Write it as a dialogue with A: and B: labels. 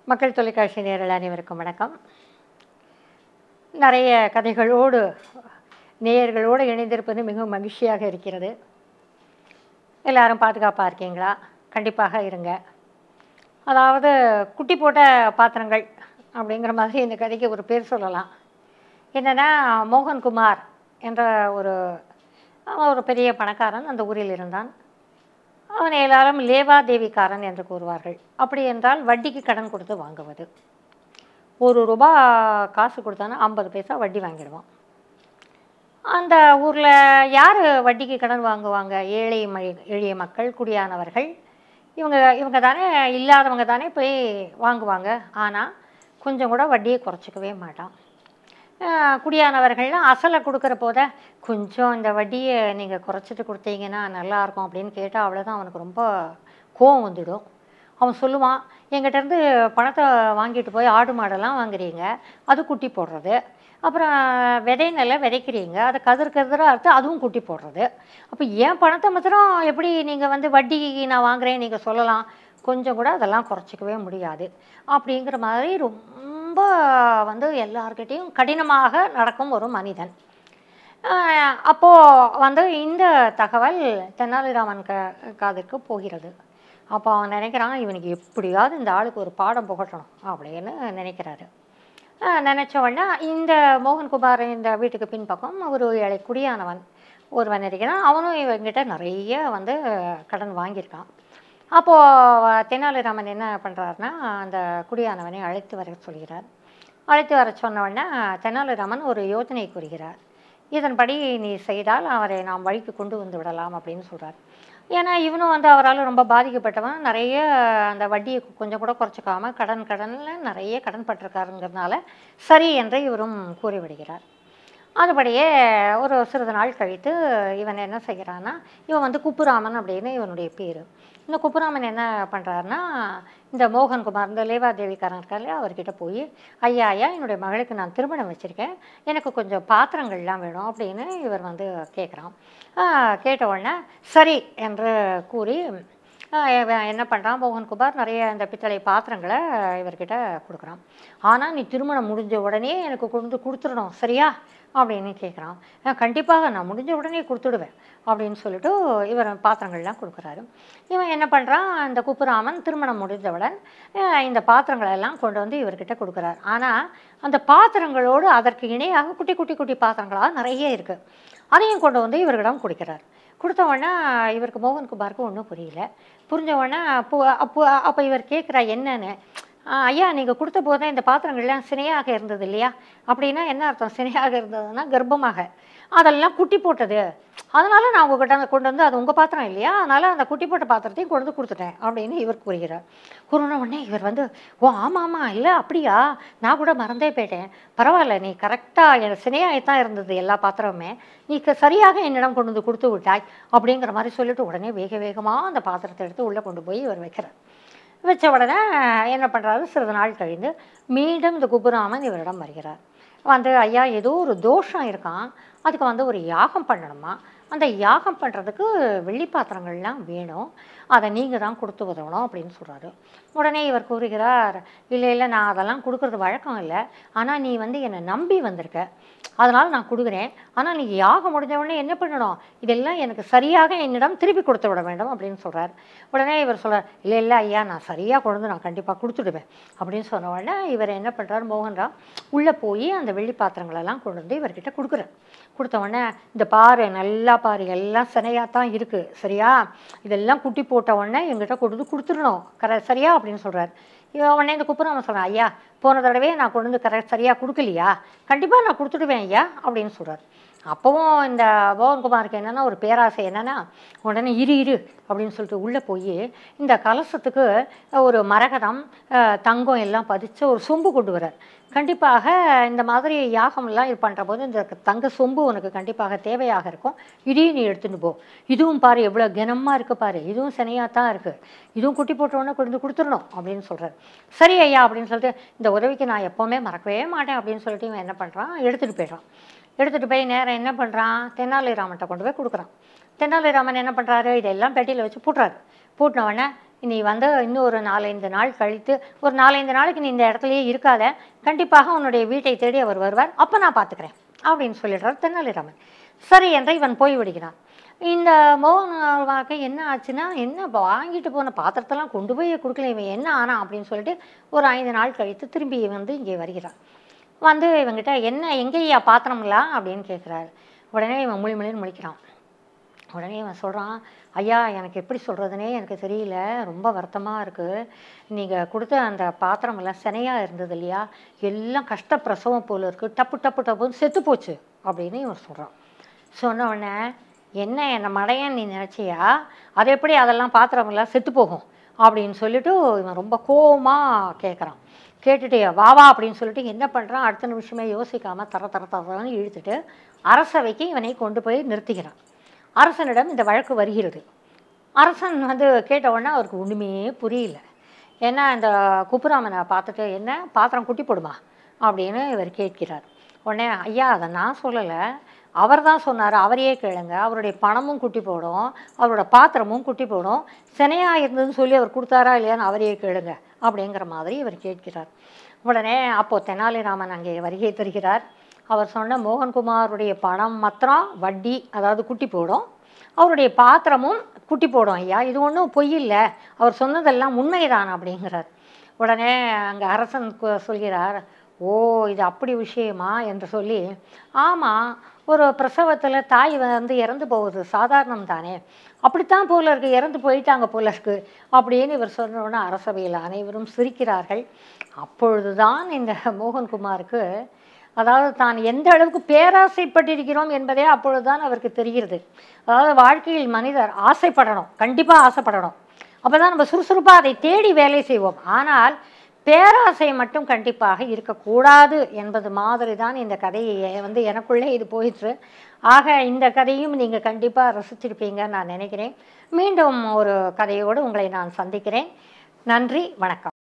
A: மக்கள் தொலைக்காட்சி நேரில் அனைவருக்கும் வணக்கம் நிறைய கதைகளோடு நேயர்களோடு இணைந்திருப்பது மிகவும் மகிழ்ச்சியாக இருக்கிறது எல்லாரும் பாதுகாப்பாக இருக்கீங்களா கண்டிப்பாக இருங்க அதாவது குட்டி போட்ட பாத்திரங்கள் அப்படிங்கிற மாதிரி இந்த கதைக்கு ஒரு பேர் சொல்லலாம் என்னென்னா மோகன்குமார் என்ற ஒரு அவன் ஒரு பெரிய பணக்காரன் அந்த ஊரில் இருந்தான் அவன் எல்லாரும் லேவாதேவிக்காரன் என்று கூறுவார்கள் அப்படி என்றால் வட்டிக்கு கடன் கொடுத்து வாங்குவது ஒரு ரூபா காசு கொடுத்தானா ஐம்பது பைசா வட்டி வாங்கிடுவான் அந்த ஊரில் யார் வட்டிக்கு கடன் வாங்குவாங்க ஏழை மழை எளிய மக்கள் குடியானவர்கள் இவங்க இவங்க தானே இல்லாதவங்க தானே போய் வாங்குவாங்க ஆனால் கொஞ்சம் கூட வட்டியை குறைச்சிக்கவே மாட்டான் ஆஹ் குடியானவர்கள்லாம் அசலை கொடுக்குற போத கொஞ்சம் இந்த வட்டியை நீங்கள் குறைச்சிட்டு கொடுத்தீங்கன்னா நல்லாயிருக்கும் அப்படின்னு கேட்டால் அவ்வளோதான் அவனுக்கு ரொம்ப கோவம் வந்துடும் அவன் சொல்லுவான் என்கிட்ட இருந்து பணத்தை வாங்கிட்டு போய் ஆடு மாடெல்லாம் வாங்குறீங்க அது குட்டி போடுறது அப்புறம் விதை நெல்லை விதைக்கிறீங்க அதை கதிர் கதிராக அறுத்து அதுவும் குட்டி போடுறது அப்போ என் பணத்தை மாத்திரம் எப்படி நீங்கள் வந்து வட்டிக்கு நான் வாங்குறேன் நீங்கள் சொல்லலாம் கொஞ்சம் கூட அதெல்லாம் குறைச்சிக்கவே முடியாது அப்படிங்கிற மாதிரி ரொம்ப வந்து எல்லார்கிட்டேயும் கடினமாக நடக்கும் ஒரு மனிதன் ஆஹ் அப்போ வந்து இந்த தகவல் தெனாலிராமன் க காதிற்கு போகிறது அப்போ அவன் நினைக்கிறான் இவனுக்கு எப்படியாவது இந்த ஆளுக்கு ஒரு பாடம் புகட்டணும் அப்படின்னு நினைக்கிறாரு ஆஹ் நினைச்ச உடனே இந்த மோகன்குமார் இந்த வீட்டுக்கு பின்பக்கம் ஒரு ஏழை குடியானவன் ஒருவன் இருக்கிறான் அவனும் இவங்கிட்ட நிறைய வந்து கடன் வாங்கியிருக்கான் அப்போது தெனாலிராமன் என்ன பண்ணுறாருன்னா அந்த குடியானவனை அழைத்து வர சொல்கிறார் அழைத்து வர சொன்ன உடனே தெனாலிராமன் ஒரு யோசனை கூறுகிறார் இதன்படி நீ செய்தால் அவரை நாம் வழிக்கு கொண்டு வந்து விடலாம் அப்படின்னு சொல்கிறார் ஏன்னா இவனும் வந்து அவரால் ரொம்ப பாதிக்கப்பட்டவன் நிறைய அந்த வட்டியை கொஞ்சம் கூட குறைச்சிக்காம கடன் கடனில் நிறைய கடன் பட்டிருக்காருங்கிறதுனால சரி என்று இவரும் கூறிவிடுகிறார் அதுபடியே ஒரு சிறிது நாள் கழித்து இவன் என்ன செய்கிறான்னா இவன் வந்து குப்புராமன் அப்படின்னு இவனுடைய பேர் இந்த குப்புராமன் என்ன பண்ணுறாருன்னா இந்த மோகன்குமார் இந்த லேவாதேவிக்காரன் இருக்கார் இல்லையா அவர்கிட்ட போய் ஐயா ஐயா என்னுடைய மகளுக்கு நான் திருமணம் வச்சுருக்கேன் எனக்கு கொஞ்சம் பாத்திரங்கள்லாம் வேணும் அப்படின்னு இவர் வந்து கேட்குறான் கேட்ட உடனே சரி என்று கூறி ஆஹ் இவன் என்ன பண்ணுறான் மோகன்குமார் நிறைய இந்த பித்தளை பாத்திரங்களை இவர்கிட்ட கொடுக்குறான் ஆனால் நீ திருமணம் முடிஞ்ச உடனே எனக்கு கொண்டு கொடுத்துடணும் சரியா அப்படின்னு கேட்குறான் "ஆஹ் கண்டிப்பாக நான் முடிஞ்ச உடனே கொடுத்துடுவேன் அப்படின்னு சொல்லிட்டு இவர் பாத்திரங்கள்லாம் கொடுக்குறாரு இவன் என்ன பண்ணுறான் இந்த குப்புராமன் திருமணம் முடிந்தவுடன் ஆஹ் இந்த பாத்திரங்களை எல்லாம் கொண்டு வந்து இவர்கிட்ட கொடுக்குறாரு ஆனால் அந்த பாத்திரங்களோடு அதற்கு இணையாக குட்டி குட்டி குட்டி பாத்திரங்களாக நிறைய இருக்குது அதையும் கொண்டு வந்து இவர்களிடம் கொடுக்கிறார் கொடுத்த உடனே இவருக்கு மோகன்குமாருக்கு ஒன்றும் புரியல புரிஞ்ச உடனே அப்போ அப்போ அப்போ இவர் கேட்குறா என்னன்னு "ஆ, ஐயா நீங்கள் கொடுத்த போது தான் இந்த பாத்திரங்கள்லாம் சினையாக இருந்தது இல்லையா அப்படின்னா என்ன அர்த்தம் சினையாக இருந்ததுன்னா கர்ப்பமாக அதெல்லாம் குட்டி போட்டது அதனால நான் உங்ககிட்ட அந்த கொண்டு வந்து அது உங்கள் பாத்திரம் இல்லையா அதனால் அந்த குட்டி போட்ட பாத்திரத்தையும் கொண்டு வந்து கொடுத்துட்டேன் அப்படின்னு இவர் கூறுகிறார் கூறின உடனே இவர் வந்து ஓ ஆமாம் ஆமாம் இல்லை அப்படியா நான் கூட மறந்தே போயிட்டேன் பரவாயில்ல நீ கரெக்டாக என் சினையாகத்தான் இருந்தது எல்லா பாத்திரமுமே நீ க- சரியாக என்னிடம் கொண்டு வந்து கொடுத்து விட்டாய் அப்படிங்கிற மாதிரி சொல்லிட்டு உடனே வேக வேகமாக அந்த பாத்திரத்தை எடுத்து உள்ளே கொண்டு போய் இவர் வைக்கிறார் வச்ச உடனே என்ன பண்ணுறாரு சிறிது நாள் கழிந்து மீண்டும் இந்த குப்புராமன் இவரிடம் வருகிறார் வந்து ஐயா ஏதோ ஒரு தோஷம் இருக்கான் அதுக்கு வந்து ஒரு யாகம் பண்ணணுமா அந்த யாகம் பண்ணுறதுக்கு வெள்ளி பாத்திரங்கள்லாம் வேணும் அதை நீங்கள் தான் கொடுத்து உதவணும் அப்படின்னு சொல்கிறாரு உடனே இவர் கூறுகிறார் இல்லை இல்லை நான் அதெல்லாம் கொடுக்கறது வழக்கம் இல்லை ஆனால் நீ வந்து என்னை நம்பி வந்திருக்க அதனால் நான் கொடுக்குறேன் ஆனால் நீ யாகம் முடிஞ்ச உடனே என்ன பண்ணணும் இதெல்லாம் எனக்கு சரியாக என்னிடம் திருப்பி கொடுத்து விட வேண்டும் அப்படின்னு சொல்கிறார் உடனே இவர் சொல்றார் இல்லை இல்லை ஐயா நான் சரியாக கொண்டு வந்து நான் கண்டிப்பாக கொடுத்துடுவேன் அப்படின்னு சொன்ன உடனே இவர் என்ன பண்ணுறார் மோகன்ராவ் உள்ளே போய் அந்த வெள்ளி பாத்திரங்களெல்லாம் கொண்டு வந்து இவர்கிட்ட கொடுக்குறார் கொடுத்த உடனே இந்த பாரு நல்லா பாரு எல்லாம் சினையாக தான் இருக்குது சரியா இதெல்லாம் குட்டி போட்ட உடனே எங்கிட்ட கொண்டு வந்து கொடுத்துடணும் கர சரியா அப்படின்னு சொல்கிறார் இவன் உடனே இந்த குப்புராமன் சொல்கிறான் ஐயா போன தடவையே நான் கொண்டு வந்து கரெக்ட் சரியாக கொடுக்கலையா கண்டிப்பாக நான் கொடுத்துடுவேன் ஐயா அப்படின்னு சொல்கிறார் அப்போவும் இந்த மோகன்குமாருக்கு என்னென்னா ஒரு பேராசை என்னென்னா உடனே இரு இரு அப்படின்னு சொல்லிட்டு உள்ளே போய் இந்த கலசத்துக்கு ஒரு மரகதம் அஹ், தங்கம் எல்லாம் பதிச்ச ஒரு சொம்பு கொண்டு வரார் கண்டிப்பாக இந்த மாதிரி யாகம்லாம் இது பண்ணுற போது இந்த தங்க சொம்பு உனக்கு கண்டிப்பாக தேவையாக இருக்கும் இதையும் நீ எடுத்துன்னு போ இதுவும் பாரு எவ்வளோ கனமாக இருக்குது பாரு இதுவும் சினையாக தான் இருக்குது இதுவும் குட்டி போட்டோன்னே கொண்டு வந்து கொடுத்துடணும் அப்படின்னு சொல்கிறார் சரி ஐயா அப்படின்னு சொல்லிட்டு இந்த உதவிக்கு நான் எப்போவுமே மறக்கவே மாட்டேன் அப்படின்னு சொல்லிட்டு இவன் என்ன பண்ணுறான் எடுத்துகிட்டு போயிடுறான் எடுத்துகிட்டு போய் நேரம் என்ன பண்ணுறான் தெனாலிராமன்ட்ட கொண்டு போய் கொடுக்குறான் தெனாலிராமன் என்ன பண்ணுறாரு இதெல்லாம் பெட்டியில் வச்சு பூட்டுறாரு பூட்டின உடனே நீ வந்து இன்னும் ஒரு நாலஞ்சு நாள் கழித்து ஒரு நாலஞ்சு நாளைக்கு நீ இந்த இடத்துலயே இருக்காத கண்டிப்பாக உன்னுடைய வீட்டை தேடி அவர் வருவார் அப்போ நான் பார்த்துக்கிறேன் அப்படின்னு சொல்லிடுறார் தெனாலிராமன் சரி என்று இவன் போய் விடுகிறான் இந்த மோகன் வாழ்க்கை என்ன ஆச்சுன்னா என்ன இப்போ வாங்கிட்டு போன பாத்திரத்தெல்லாம் கொண்டு போய் கொடுக்கல இவன் என்ன ஆனா அப்படின்னு சொல்லிட்டு ஒரு ஐந்து நாள் கழித்து திரும்பி வந்து இங்கே வருகிறான் வந்து இவங்கிட்ட என்ன எங்கேயா பாத்திரம்லாம் அப்படின்னு கேட்குறாரு உடனே இவன் மொழி மொழின்னு முழிக்கிறான் உடனே இவன் சொல்கிறான் ஐயா எனக்கு எப்படி சொல்கிறதுனே எனக்கு தெரியல ரொம்ப வருத்தமாக இருக்குது நீங்கள் கொடுத்த அந்த பாத்திரம் எல்லாம் சினையாக இருந்தது இல்லையா எல்லாம் கஷ்ட பிரசவம் போல இருக்குது டப்பு டப்பு டப்புன்னு செத்து போச்சு அப்படின்னு இவன் சொல்கிறான் சொன்ன உடனே என்ன என்னை மடையன் நீ நினச்சியா அது எப்படி அதெல்லாம் பாத்திரம் எல்லாம் செத்து போகும் அப்படின்னு சொல்லிட்டு இவன் ரொம்ப கோவமாக கேட்குறான் கேட்டுட்டு வா வா அப்படின்னு சொல்லிட்டு என்ன பண்ணுறான் அடுத்த நிமிஷமே யோசிக்காமல் தர தர தரன்னு இழுத்துட்டு அரசவைக்கு இவனை கொண்டு போய் நிறுத்துகிறான் அரசனிடம் இந்த வழக்கு வருகிறது அரசன் வந்து கேட்ட உடனே அவருக்கு ஒன்றுமே புரியல ஏன்னா இந்த குப்புராமனை பார்த்துட்டு என்ன பாத்திரம் குட்டி போடுமா அப்படின்னு இவர் கேட்கிறார் உடனே ஐயா அதை நான் சொல்லலை அவர் தான் சொன்னார் அவரையே கேளுங்க அவருடைய பணமும் குட்டி போடும் அவரோட பாத்திரமும் குட்டி போடும் சினையாக இருந்ததுன்னு சொல்லி அவர் கொடுத்தாரா இல்லையான்னு அவரையே கேளுங்க அப்படிங்கிற மாதிரி இவர் கேட்கிறார் உடனே அப்போது தெனாலிராமன் அங்கே வருகை தருகிறார் அவர் சொன்ன மோகன்குமாருடைய பணம் மாத்திரம் வட்டி அதாவது குட்டி போடும் அவருடைய பாத்திரமும் குட்டி போடும் ஐயா இது ஒன்றும் பொய் இல்லை அவர் சொன்னதெல்லாம் உண்மைதான் அப்படிங்கிறார் உடனே அங்கே அரசன் கு- சொல்கிறார் ஓ இது அப்படி விஷயமா என்று சொல்லி ஆமாம் ஒரு பிரசவத்தில் தாய் வந்து இறந்து போகுது சாதாரணம் தானே அப்படித்தான் போல இருக்கு இறந்து போயிட்டாங்க போல இருக்கு அப்படின்னு இவர் சொன்ன உடனே அரசவையில் அனைவரும் சிரிக்கிறார்கள் அப்பொழுதுதான் இந்த மோகன்குமாருக்கு அதாவது தான் எந்த அளவுக்கு பேராசைப்பட்டிருக்கிறோம் என்பதே அப்பொழுதுதான் அவருக்கு தெரிகிறது அதாவது வாழ்க்கையில் மனிதர் ஆசைப்படணும் கண்டிப்பாக ஆசைப்படணும் அப்போ தான் நம்ம சுறுசுறுப்பாக அதை தேடி வேலை செய்வோம் ஆனால் பேராசை மட்டும் கண்டிப்பாக இருக்கக்கூடாது என்பது மாதிரி தான் இந்த கதையை வந்து எனக்குள்ளே இது போயிற்று ஆக இந்த கதையும் நீங்கள் கண்டிப்பாக ரசிச்சிருப்பீங்கன்னு நான் நினைக்கிறேன் மீண்டும் ஒரு கதையோடு உங்களை நான் சந்திக்கிறேன் நன்றி வணக்கம்